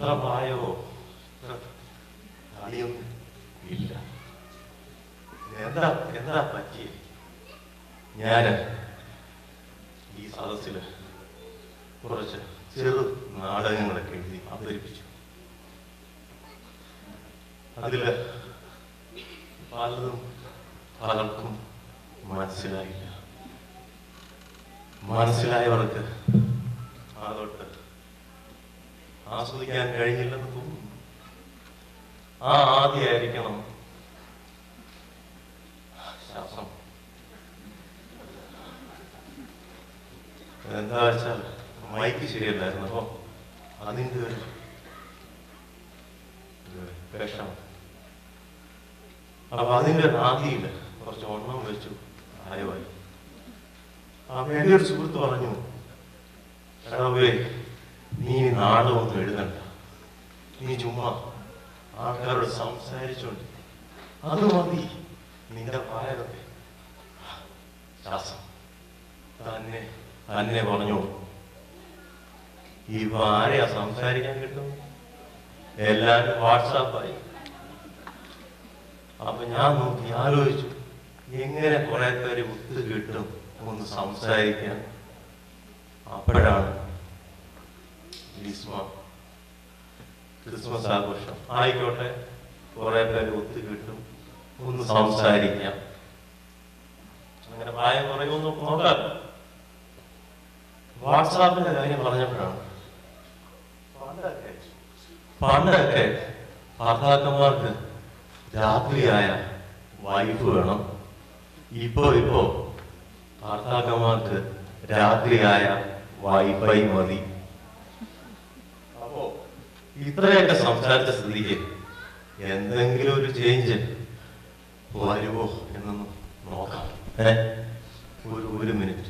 എത്ര പ്രായമോ കളിയൊന്നും ഇല്ല എന്താ എന്താ പറ്റി ഞാന് ഈ സദസ്സില് കുറച്ച് ചെറു നാടകങ്ങളൊക്കെ എഴുതി അവതരിപ്പിച്ചു അതില് പലതും പലർക്കും മനസ്സിലായില്ല മനസ്സിലായവർക്ക് അതൊട്ട് ആസ്വദിക്കാൻ കഴിഞ്ഞില്ലെന്ന് തോന്നുന്നു ആ ആദ്യമായിരിക്കണം ശ്വാസം എന്താ വെച്ചാൽ മൈക്ക് ശരിയല്ലായിരുന്നു അപ്പൊ അതിന്റെ ഒരു ഒരു വിഷമം അപ്പൊ അതിന്റെ ആദിയില് കുറച്ച് ഒണ്ണം വെച്ചു ആയവായി അപ്പൊ എന്റെ ഒരു സുഹൃത്ത് പറഞ്ഞു എടവേ നീ നാടകമൊന്നും എഴുതണ്ട നീ ചുമ്മാ ആൾക്കാരോട് സംസാരിച്ചോണ്ട് അത് മതി നിന്റെ പ്രായമൊക്കെ ശ്വാസം തന്നെ തന്നെ പറഞ്ഞു ഇവ ആരെയാ സംസാരിക്കാൻ കിട്ടും എല്ലാരും വാട്സാപ്പായി അപ്പൊ ഞാൻ നോക്കി ആലോചിച്ചു എങ്ങനെ കുറെ പേര് ഒത്തു കിട്ടും ഒന്ന് സംസാരിക്കാൻ അപ്പോഴാണ് ഗ്രീസ്മ ക്രിസ്മസ് ആഘോഷം ആയിക്കോട്ടെ കുറെ പേര് ഒത്തു കിട്ടും ഒന്ന് സംസാരിക്കാം അങ്ങനെ പ്രായം കുറയുമെന്ന് നോക്കാം വാട്സാപ്പിന്റെ കാര്യം പറഞ്ഞപ്പോഴാണ് പണ്ടൊക്കെ പണ്ടൊക്കെ ഭർത്താക്കന്മാർക്ക് രാത്രിയായ വൈഫ് വേണം ഇപ്പോ ഇപ്പോ ഭർത്താക്കന്മാർക്ക് രാത്രിയായ വൈഫൈ മതി അപ്പോ ഇത്രയൊക്കെ സംസാരിച്ച സ്ഥിതിക്ക് എന്തെങ്കിലും ഒരു ചേഞ്ച് വരുമോ എന്നൊന്ന് നോക്കാം ഏ ഒരു ഒരു മിനിറ്റ്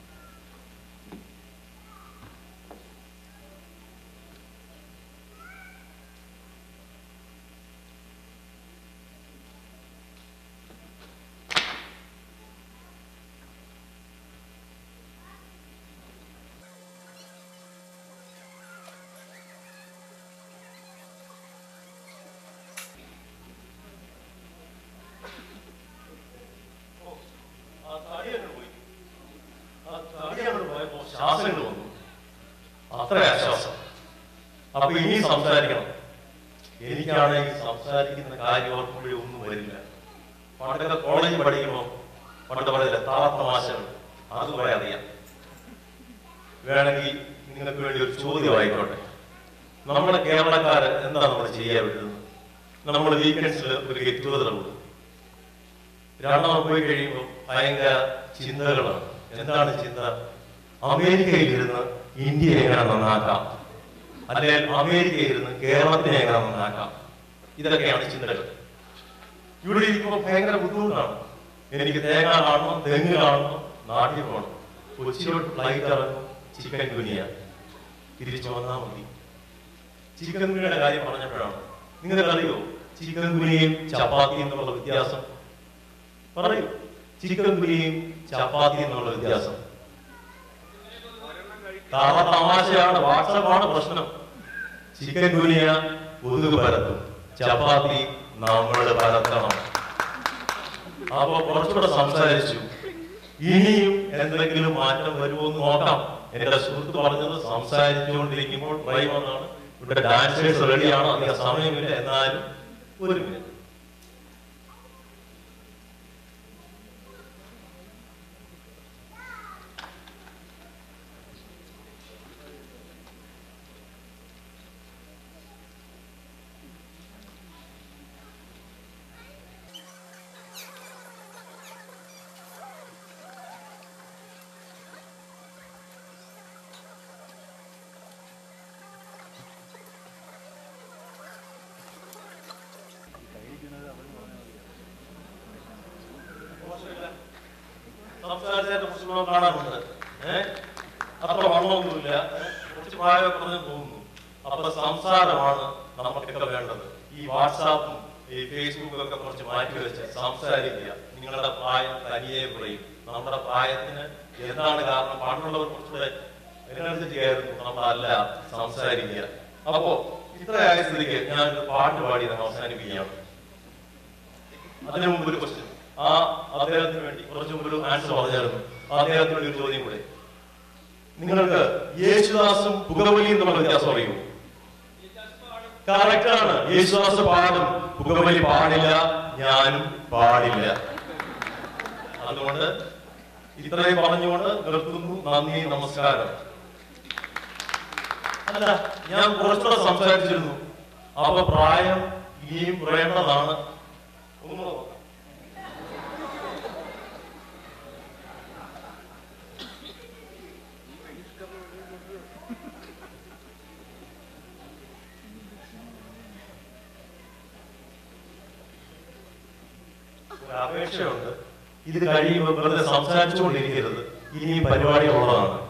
ആ തടിയൊക്കെ പോയി. ആ തടിയൊക്കെ പോയപ്പോ ശ്വാസങ്ങൾ വന്നു അത്ര ആശ്വാസം അപ്പൊ ഇനി സംസാരിക്കണം എനിക്കാണെങ്കിൽ സംസാരിക്കുന്ന കാര്യം ഓർക്കുമ്പോഴേ ഒന്നും വരില്ല പണ്ടൊക്കെ കോളേജിൽ പഠിക്കുമ്പോ പണ്ട് പറയില്ല താളത്തമാശകൾ അത് കുറെ അറിയാം വേണമെങ്കിൽ നിങ്ങൾക്ക് വേണ്ടി ഒരു ചോദ്യം ആയിക്കോട്ടെ നമ്മുടെ കേരളക്കാര് എന്താ നമ്മൾ ചെയ്യാൻ വിടുന്നത് നമ്മൾ വീക്കെൻഡ്സിൽ ഒരു ഗെറ്റ് ടുഗദർ ഉണ്ട് രണ്ടാമത് പോയി കഴിയുമ്പോൾ ഭയങ്കര ചിന്തകളാണ് എന്താണ് ചിന്ത അമേരിക്കയിൽ ഇരുന്ന് ഇന്ത്യ എങ്ങനെ നന്നാക്കാം അല്ലെങ്കിൽ അമേരിക്കയിൽ ഇരുന്ന് കേരളത്തിനെ എങ്ങനെ നന്നാക്കാം ഇതൊക്കെയാണ് ചിന്തകൾ ഇവിടെ ഇരിക്കുമ്പോൾ ഭയങ്കര ബുദ്ധിമുട്ടാണ് എനിക്ക് തേങ്ങ കാണണം തെങ്ങ് കാണണം നാട്ടിൽ പോകണം കൊച്ചിയിലോട്ട് ഫ്ലൈറ്റ് ഇറങ്ങും ചിക്കൻ ഗുനിയ തിരിച്ചു വന്നാൽ മതി ചിക്കൻ ഗുനിയുടെ കാര്യം പറഞ്ഞപ്പോഴാണ് നിങ്ങൾക്കറിയോ ചിക്കൻ ഗുനിയും ചപ്പാത്തിയും എന്നുള്ള വ്യത്യാസം പറയൂ ചിക്കൻ ഗുനിയും ചപ്പാത്തിയും എന്നുള്ള വ്യത്യാസം തവ തമാശയാണ് വാട്സപ്പാണ് പ്രശ്നം ചിക്കൻ ഗുനിയ കൊതുക് പരത്തും ചപ്പാത്തി നമ്മൾ പരത്തണം അപ്പൊ കുറച്ചുകൂടെ സംസാരിച്ചു ഇനിയും എന്തെങ്കിലും മാറ്റം വരുമോ എന്ന് നോക്കാം എന്റെ സുഹൃത്ത് പറഞ്ഞത് സംസാരിച്ചുകൊണ്ടിരിക്കുമ്പോൾ ഡ്രൈവ് എന്നാണ് ഇവിടെ ഡാൻസേഴ്സ് റെഡിയാണ് അധികം സമയമില്ല എന്നാലും ഒരു മിനിറ്റ് സംസാരിച്ചതിന്റെ പുസ്തകം കാണാറുണ്ട് ഏഹ് അത്ര വണ്ണമൊന്നുമില്ല ഏഹ്? കുറച്ച് പ്രായമൊക്കെ പറഞ്ഞു തോന്നുന്നു അപ്പൊ സംസാരമാണ് നമുക്കൊക്കെ വേണ്ടത് ഈ വാട്സാപ്പും ഈ ഫേസ്ബുക്കും ഒക്കെ കുറച്ച് മാറ്റി വെച്ച് സംസാരിക്കുക നിങ്ങളുടെ പ്രായം തനിയെ കുറയും നമ്മുടെ പ്രായത്തിന് എന്താണ് കാരണം പണ്ടുള്ളവർ കുറച്ചുകൂടെ എനർജറ്റിക് ആയിരുന്നു നമ്മളല്ല സംസാരിക്കുക അപ്പോ ഇത്രയായ സ്ഥിതിക്ക് ഞാൻ ഒരു പാട്ട് പാടി നമ്മൾ അവസാനിപ്പിക്കുകയാണ് അതിനു മുമ്പ് ഒരു ക്വസ്റ്റ്യൻ ആ അദ്ദേഹത്തിന് വേണ്ടി കുറച്ച് മുമ്പ് ഒരു ആൻസർ പറഞ്ഞായിരുന്നു അദ്ദേഹത്തിന് ഒരു ചോദ്യം കൂടെ നിങ്ങൾക്ക് യേശുദാസും പുകവലിയും തമ്മിൽ വ്യത്യാസം അറിയുമോ കറക്റ്റ് ആണ് യേശുദാസ് പാടും പുകവലി പാടില്ല ഞാനും പാടില്ല അതുകൊണ്ട് ഇത്രയും പറഞ്ഞുകൊണ്ട് നിർത്തുന്നു നന്ദി നമസ്കാരം അല്ല ഞാൻ കുറച്ചുകൂടെ സംസാരിച്ചിരുന്നു അപ്പൊ പ്രായം ഇനിയും പറയേണ്ടതാണ് ഒന്നുകൂടെ നോക്കാം. ഒരു അപേക്ഷയുണ്ട് ഇത് കഴിയുമ്പോൾ വെറുതെ സംസാരിച്ചുകൊണ്ടിരിക്കരുത് ഇനിയും പരിപാടി ഉള്ളതാണ്